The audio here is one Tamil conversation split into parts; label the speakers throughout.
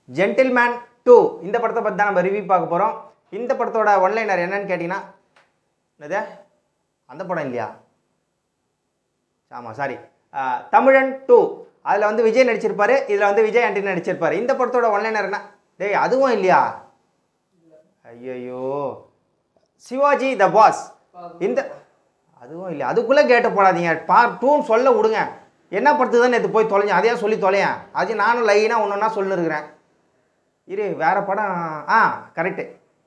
Speaker 1: ஜென்டில்மேன் டூ இந்த படத்தை பற்றி தான் நம்ம ரிவ்யூ பார்க்க போகிறோம் இந்த படத்தோட ஒன்லைனர் என்னன்னு கேட்டிங்கன்னா என்னது அந்த படம் இல்லையா ஆமாம் சாரி தமிழன் டூ அதில் வந்து விஜய் நடிச்சிருப்பாரு இதில் வந்து விஜய் ஆண்டனி நடிச்சிருப்பாரு இந்த படத்தோட ஒன்லைனர் என்ன டேய் அதுவும் இல்லையா ஐயையோ சிவாஜி த பாஸ் இந்த அதுவும் இல்லை அதுக்குள்ளே கேட்டு போடாதீங்க பார்ட் டூன்னு சொல்ல விடுங்க என்ன படத்துக்கு தான் நேற்று போய் தொலைஞ்சேன் அதையே சொல்லி தொலையேன் அது நானும் லைனாக ஒன்று ஒன்றா சொல்லிருக்கிறேன் இரு வேற படம் ஆ கரெக்டு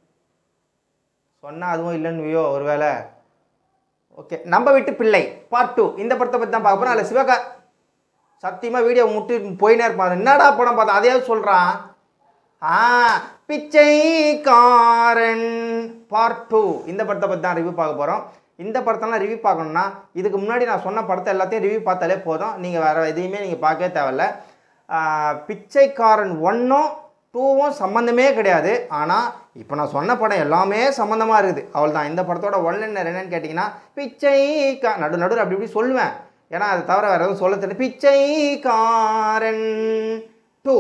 Speaker 1: சொன்னால் அதுவும் இல்லைன்னுவியோ ஒருவேளை ஓகே நம்ம வீட்டு பிள்ளை பார்ட் டூ இந்த படத்தை பற்றி தான் பார்க்க போகிறோம் அதில் சிவகா சத்தியமாக வீடியோ முட்டி போயினே இருப்பான் என்னடா படம் பார்த்தா அதே சொல்கிறான் ஆ பிச்சைக்காரன் பார்ட் டூ இந்த படத்தை பற்றி தான் ரிவ்யூ பார்க்க போகிறோம் இந்த படத்தெல்லாம் ரிவ்யூ பார்க்கணுன்னா இதுக்கு முன்னாடி நான் சொன்ன படத்தை எல்லாத்தையும் ரிவ்யூ பார்த்தாலே போதும் நீங்கள் வேறு எதையுமே நீங்கள் பார்க்கவே தேவையில்ல ஆ, பிச்சைக்காரன் ஒன்றும் டூவும் சம்மந்தமே கிடையாது ஆனால் இப்போ நான் சொன்ன படம் எல்லாமே சம்மந்தமாக இருக்குது அவள் தான் இந்த படத்தோட ஒன்லைனர் என்னன்னு கேட்டிங்கன்னா பிச்சைக்கா நடு நடுவில் அப்படி இப்படி சொல்லுவேன் ஏன்னா அதை தவிர வேறு எதுவும் சொல்ல தெரியல பிச்சைக்காரன் டூ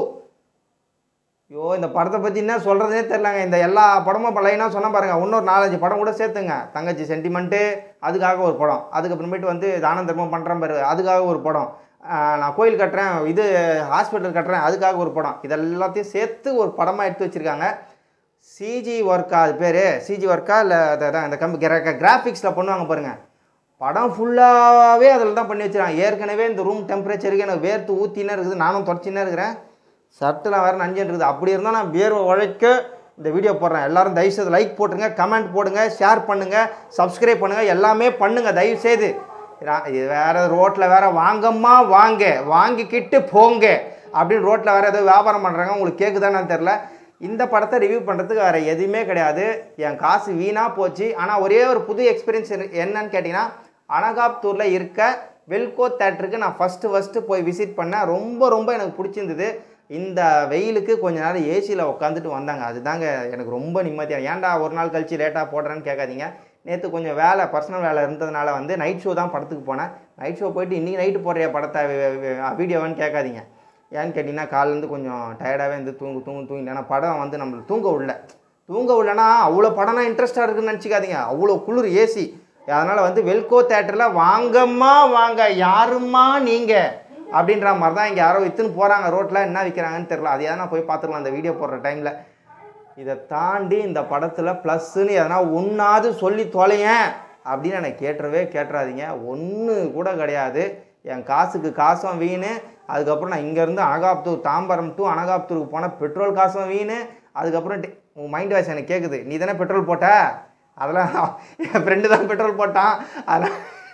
Speaker 1: ஐயோ இந்த படத்தை பற்றி என்ன சொல்கிறதே தெரிலங்க இந்த எல்லா படமும் லைனாக சொன்ன பாருங்க இன்னொரு நாலஞ்சு படம் கூட சேர்த்துங்க தங்கச்சி சென்டிமெண்ட்டு அதுக்காக ஒரு படம் அதுக்கப்புறமேட்டு வந்து தானம் தர்மம் பண்ணுறேன் பாரு அதுக்காக ஒரு படம் ஆஹ் நான் கோயில் கட்டுறேன் இது ஹாஸ்பிட்டல் கட்டுறேன் அதுக்காக ஒரு படம் இதெல்லாத்தையும் சேர்த்து ஒரு படமாக எடுத்து வச்சுருக்காங்க சிஜி ஒர்க்கா அது பேர் சிஜி ஒர்க்கா இல்லை அதான் இந்த கம்பி கிராஃபிக்ஸில் பண்ணுவாங்க பாருங்கள் படம் ஃபுல்லாகவே அதில் தான் பண்ணி வச்சிருக்காங்க ஏற்கனவே இந்த ரூம் டெம்பரேச்சருக்கு எனக்கு வேர்த்து ஊற்றினே இருக்குது நானும் தொடச்சினே இருக்கிறேன் சர்ட்டெலாம் வேறு நஞ்சுன்னு இருக்குது அப்படி இருந்தால் நான் வேர்வை உழைக்க இந்த வீடியோ போடுறேன் எல்லாரும் தயவுசெய்து லைக் போட்டுருங்க கமெண்ட் போடுங்க ஷேர் பண்ணுங்கள் சப்ஸ்கிரைப் பண்ணுங்கள் எல்லாமே பண்ணுங்கள் தயவுசெய்து ரா- இது வேறு ரோட்டில் வேறு வாங்கம்மா வாங்க வாங்கிக்கிட்டு போங்க அப்படின்னு ரோட்டில் வேறு ஏதோ வியாபாரம் பண்ணுறாங்க உங்களுக்கு கேட்குதான்னு தெரில இந்த படத்தை ரிவ்யூ பண்ணுறதுக்கு வேறு எதுவுமே கிடையாது என் காசு வீணாக போச்சு ஆனால் ஒரே ஒரு புது எக்ஸ்பீரியன்ஸ் என்னன்னு கேட்டிங்கன்னா அனகாப்தூரில் இருக்க வெல்கோ தேட்டருக்கு நான் ஃபஸ்ட்டு ஃபஸ்ட்டு போய் விசிட் பண்ணேன் ரொம்ப ரொம்ப எனக்கு பிடிச்சிருந்தது இந்த வெயிலுக்கு கொஞ்ச நேரம் ஏசியில் உட்காந்துட்டு வந்தாங்க அதுதாங்க எனக்கு ரொம்ப நிம்மதியாக ஏன்டா ஒரு நாள் கழிச்சு லேட்டாக போடுறேன்னு கேட்காதீங்க நேற்று கொஞ்சம் வேலை பர்சனல் வேலை இருந்ததுனால வந்து நைட் ஷோ தான் படத்துக்கு போனேன் நைட் ஷோ போயிட்டு இன்றைக்கி நைட்டு போடுற படத்தை வீடியோவான்னு கேட்காதீங்க ஏன்னு கேட்டிங்கன்னா காலேருந்து கொஞ்சம் டயர்டாகவே இருந்து தூங்கு தூங்கு தூங்கி ஏன்னா படம் வந்து நம்மளுக்கு தூங்க விடல தூங்க விடலனா அவ்வளோ படம்னா இன்ட்ரெஸ்ட்டாக இருக்குன்னு நினச்சிக்காதீங்க அவ்வளோ குளிர் ஏசி அதனால் வந்து வெல்கோ தேட்டரில் வாங்கம்மா வாங்க யாரும்மா நீங்கள் அப்படின்ற மாதிரி தான் இங்கே யாரோ விற்றுன்னு போகிறாங்க ரோட்டில் என்ன விற்கிறாங்கன்னு தெரில அது எதனா போய் பார்த்துக்கலாம் அந்த வீடியோ போடுற டைமில் இதை தாண்டி இந்த படத்தில் ப்ளஸ்ஸுன்னு எதனா ஒன்றாவது சொல்லி தொலையேன் அப்படின்னு எனக்கு கேட்டுறவே கேட்டுறாதீங்க ஒன்று கூட கிடையாது என் காசுக்கு காசும் வீணு அதுக்கப்புறம் நான் இங்கேருந்து அனகாப்தூர் தாம்பரம் டு அனகாப்தூருக்கு போன பெட்ரோல் காசும் வீணு அதுக்கப்புறம் டி- உன் மைண்ட் வாய்ஸ் எனக்கு கேட்குது நீ தானே பெட்ரோல் போட்ட அதெல்லாம் என் ஃப்ரெண்டு தான் பெட்ரோல் போட்டான் அதெல்லாம்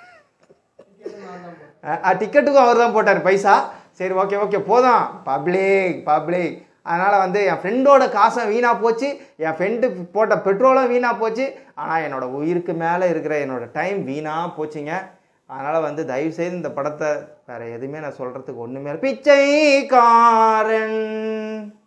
Speaker 1: டிக்கெட்டுக்கும் அவர் தான் போட்டார் பைசா சரி ஓகே ஓகே போதும் பப்ளிக் பப்ளிக் அதனால் வந்து என் ஃப்ரெண்டோட காசும் வீணாக போச்சு என் ஃப்ரெண்டு போட்ட பெட்ரோலும் வீணாக போச்சு ஆனால் என்னோட உயிருக்கு மேலே இருக்கிற என்னோட டைம் வீணாக போச்சுங்க அதனால் வந்து தயவுசெய்து இந்த படத்தை வேறு எதுவுமே நான் சொல்கிறதுக்கு ஒன்றுமே இல்லை. பிச்சைக்காரன்